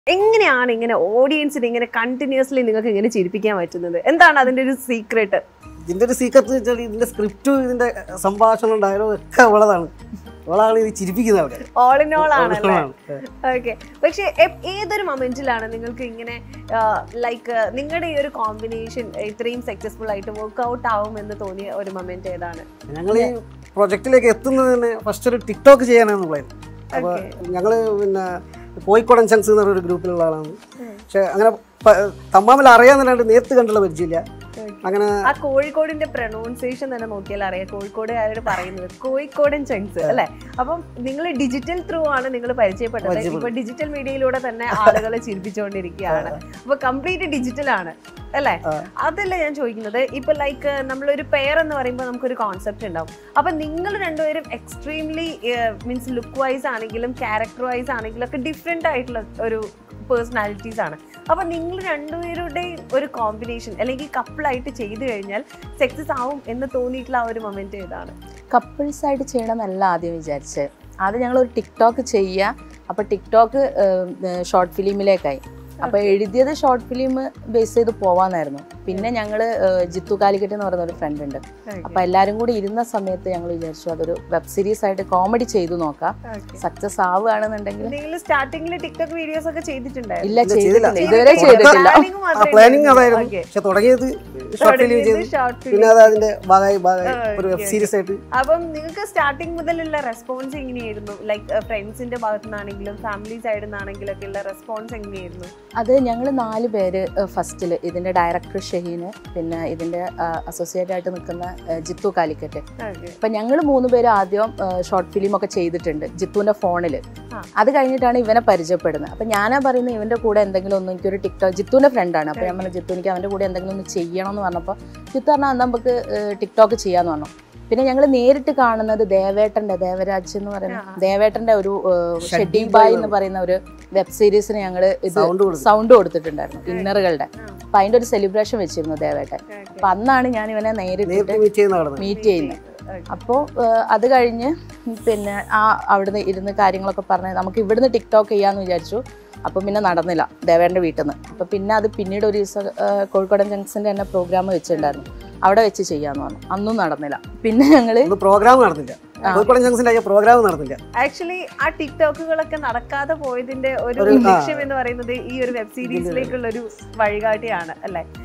എങ്ങനെയാണ് ഇങ്ങനെ ഓഡിയൻസിനെ ഇങ്ങനെ കണ്ടിന്യൂസ്ലി നിങ്ങൾക്ക് ഇങ്ങനെ ചിരിപ്പിക്കാൻ പറ്റുന്നത് എന്താണ് അതിന്റെ ഒരു സീക്രട്ട് ഇതിന്റെ ഒരു സീക്രട്ട് വെച്ചാൽ ഇതിന്റെ സ്ക്രിപ്റ്റും ഇതിന്റെ സംഭാഷണം ഡയലോഗ് ഒക്കെ ഉള്ളതാണ് അവളാണ് ഇത് ചിരിപ്പിക്കുന്നത് അവിടെ ഓൾ ഇൻ ഓൾ ആണല്ലേ ആണ്. ഓക്കെ പക്ഷെ എപ്- ഏതൊരു മൊമെന്റിലാണ് നിങ്ങൾക്ക് ഇങ്ങനെ ലൈക്ക് നിങ്ങളുടെ ഈ ഒരു കോമ്പിനേഷൻ ഇത്രയും സക്സസ്ഫുൾ ആയിട്ട് വർക്ക്ഔട്ട് ആവും എന്ന് തോന്നിയ ഒരു മൊമെന്റ് ഏതാണ് ഞങ്ങൾ ഈ പ്രൊജക്റ്റിലേക്ക് എത്തുന്നത് തന്നെ ഫസ്റ്റ് ഒരു ടിക്ടോക്ക് ചെയ്യാനാണ് പ്ലാൻ അപ്പോൾ ഞങ്ങൾ പിന്നെ കോഴിക്കോടൻ ചങ്സ് എന്ന് പറഞ്ഞൊരു ഗ്രൂപ്പിലുള്ള ആളാണ് പക്ഷെ അങ്ങനെ പ- തമ്മാമിൽ അറിയാമെന്നല്ലാണ്ട് നേരിട്ട് കണ്ടുള്ള പരിചയമില്ല അങ്ങനെ ആ കോഴിക്കോടിന്റെ പ്രൊനൗൺസിയേഷൻ തന്നെ നോക്കിയാൽ അറിയാം കോഴിക്കോടുകാരോട് പറയുന്നത് കോഴിക്കോടൻ ചങ്സ് അല്ലെ അപ്പം നിങ്ങൾ ഡിജിറ്റൽ ത്രൂ ആണ് നിങ്ങൾ പരിചയപ്പെട്ടത് ഇപ്പൊ ഡിജിറ്റൽ മീഡിയയിലൂടെ തന്നെ ആളുകളെ ചിരിപ്പിച്ചുകൊണ്ടിരിക്കുകയാണ് അപ്പൊ കംപ്ലീറ്റ് ഡിജിറ്റൽ ആണ് അല്ലേ അതല്ല ഞാൻ ചോദിക്കുന്നത് ഇപ്പൊ ലൈക്ക് നമ്മളൊരു പെയർ എന്ന് പറയുമ്പോൾ നമുക്കൊരു കോൺസെപ്റ്റ് ഉണ്ടാവും അപ്പൊ നിങ്ങൾ രണ്ടുപേരും എക്സ്ട്രീംലി മീൻസ് ലുക്ക് വൈസ് ആണെങ്കിലും ക്യാരക്ടർ വൈസ് ആണെങ്കിലും ഒക്കെ ഡിഫറെന്റ് ആയിട്ടുള്ള ഒരു പേഴ്സണാലിറ്റീസ് ആണ് അപ്പൊ നിങ്ങൾ രണ്ടുപേരുടെയും ഒരു കോമ്പിനേഷൻ അല്ലെങ്കിൽ കപ്പിളായിട്ട് ചെയ്തു കഴിഞ്ഞാൽ സക്സസ് ആവും എന്ന് തോന്നിയിട്ടുള്ള ആ ഒരു മൊമെന്റ് ഏതാണ് കപ്പിൾസ് ആയിട്ട് ചെയ്യണമെന്നല്ല ആദ്യം വിചാരിച്ചത് ആദ്യം ഞങ്ങൾ ഒരു ടിക്ടോക്ക് ചെയ്യുക അപ്പോൾ ടിക്ടോക്ക് ഷോർട്ട് ഫിലിമിലേക്കായി അപ്പോൾ എഴുതിയത് ഷോർട്ട് ഫിലിം ബേസ് ചെയ്ത് പോവാന്നായിരുന്നു പിന്നെ ഞങ്ങൾ ജിത്തു കാലിക്കറ്റ് എന്ന് പറയുന്ന ഒരു ഫ്രണ്ട് ഉണ്ട് അപ്പോൾ എല്ലാവരും കൂടി ഇരുന്ന സമയത്ത് ഞങ്ങൾ വിചാരിച്ചു അതൊരു വെബ് സീരീസ് ആയിട്ട് കോമഡി ചെയ്തു നോക്കാം സക്സസ് ആവുകയാണെന്നുണ്ടെങ്കിൽ നിങ്ങൾ സ്റ്റാർട്ടിങ്ങിൽ ടിക്ടോക്ക് വീഡിയോസ് ഒക്കെ ചെയ്തിട്ടുണ്ടായിരുന്നു ഇല്ല ഇല്ല, ചെയ്തില്ല. ചെയ്തിട്ടില്ല ഇതുവരെ ചെയ്തിട്ടില്ല Planning ആ മാത്രമേ പ്ലാനിങ് അതായിരുന്നു Okay. പക്ഷെ തുടങ്ങിയത് ഷോർട്ട് ഫിലിം ചെയ്തു short film. പിന്നെ അത് അതിന്റെ ഭാഗമായി ഭാഗമായി ഒരു വെബ് Okay, സീരീസ് ആയിട്ട് അപ്പം നിങ്ങൾക്ക് സ്റ്റാർട്ടിങ് മുതലുള്ള റെസ്പോൺസ് എങ്ങനെയായിരുന്നു ലൈക്ക് ഫ്രണ്ട്സിന്റെ ഭാഗത്തു നിന്നാണെങ്കിലും ഫാമിലി സൈഡിൽ നിന്നാണെങ്കിലും ഒക്കെ ഉള്ള റെസ്പോൺസ് എങ്ങനെയായിരുന്നു അത് ഞങ്ങൾ നാല് പേര് ഫസ്റ്റിൽ ഇതിന്റെ ഡയറക്ടർ ഷഹീന് പിന്നെ ഇതിന്റെ അസോസിയേറ്റ് ആയിട്ട് നിൽക്കുന്ന ആ, ജിത്തു കാലിക്കറ്റ് Okay. അപ്പൊ ഞങ്ങൾ മൂന്ന് പേര് ആദ്യം ഷോർട്ട് ഫിലിം ഒക്കെ ചെയ്തിട്ടുണ്ട് ജിത്തുവിന്റെ ഫോണിൽ ആ. അത് കഴിഞ്ഞിട്ടാണ് ഇവനെ പരിചയപ്പെടുന്നത് അപ്പൊ ഞാനാ പറയുന്നത് ഇവന്റെ കൂടെ എന്തെങ്കിലും ഒന്ന് എനിക്കൊരു ടിക്ടോക്ക് ജിത്തുവിന്റെ ഫ്രണ്ടാണ് അപ്പൊ ഞാൻ പറഞ്ഞു ജിത്തു എനിക്ക് അവന്റെ കൂടെ എന്തെങ്കിലും ഒന്ന് ചെയ്യണം എന്ന് പറഞ്ഞപ്പോൾ ജിത്തു പറഞ്ഞാൽ "എന്നാ നമുക്ക് ടിക്ടോക്ക് ചെയ്യാന്ന് പറഞ്ഞു പിന്നെ ഞങ്ങൾ നേരിട്ട് കാണുന്നത് ദേവേട്ടന്റെ ദേവരാജ് എന്ന് പറയുന്ന ആ. ദേവേട്ടന്റെ ഒരു ഷഡ്ഡി ഷെഡ്ഡി ബായ് ബായ് എന്ന് പറയുന്ന ഒരു വെബ് സീരീസിന് ഞങ്ങൾ ഇത് സൗണ്ട് കൊടുത്തു സൗണ്ട് കൊടുത്തിട്ടുണ്ടായിരുന്നു ഇന്നറുകളുടെ ആ. അപ്പൊ അതിന്റെ ഒരു സെലിബ്രേഷൻ വെച്ചിരുന്നു ദേവേട്ടൻ Okay. അപ്പൊ അന്നാണ് ഞാൻ ഇവനെ നേരിട്ടിട്ട് നേരിട്ട് മീറ്റ് ചെയ്യുന്ന നടന്നത് മീറ്റ് ചെയ്യുന്നത് Okay. അപ്പോൾ അത് കഴിഞ്ഞ് പിന്നെ ആ അവിടുന്ന് ഇരുന്ന് കാര്യങ്ങളൊക്കെ പറഞ്ഞ് നമുക്ക് ഇവിടുന്ന് ടിക്ടോക്ക് ചെയ്യാന്ന് വിചാരിച്ചു അപ്പം പിന്നെ നടന്നില്ല ദേവേൻ്റെ വീട്ടിൽ നിന്ന് അപ്പം പിന്നെ അത് പിന്നീട് ഒരു ദിവസം ആ, കോഴിക്കോടൻ ജംഗ്ഷൻ്റെ തന്നെ പ്രോഗ്രാം വെച്ചിട്ടുണ്ടായിരുന്നു അവിടെ വെച്ച് ചെയ്യാന്ന് പറഞ്ഞു അന്നും നടന്നില്ല പിന്നെ ഞങ്ങൾ ഒന്ന് പ്രോഗ്രാം നടന്നില്ല കോഴിക്കോടൻ ജംഗ്ഷനിലായ പ്രോഗ്രാം നടന്നില്ല ആക്ച്വലി ആ ടിക്ടോക്കുകളൊക്കെ നടക്കാതെ പോയതിന്റെ ഒരു ഒരു- ആ. ലക്ഷ്യം എന്ന് പറയുന്നത് ഈ ഒരു വെബ് സീരീസിലേക്കുള്ള ഒരു വഴികാട്ടിയാണ് അല്ലെ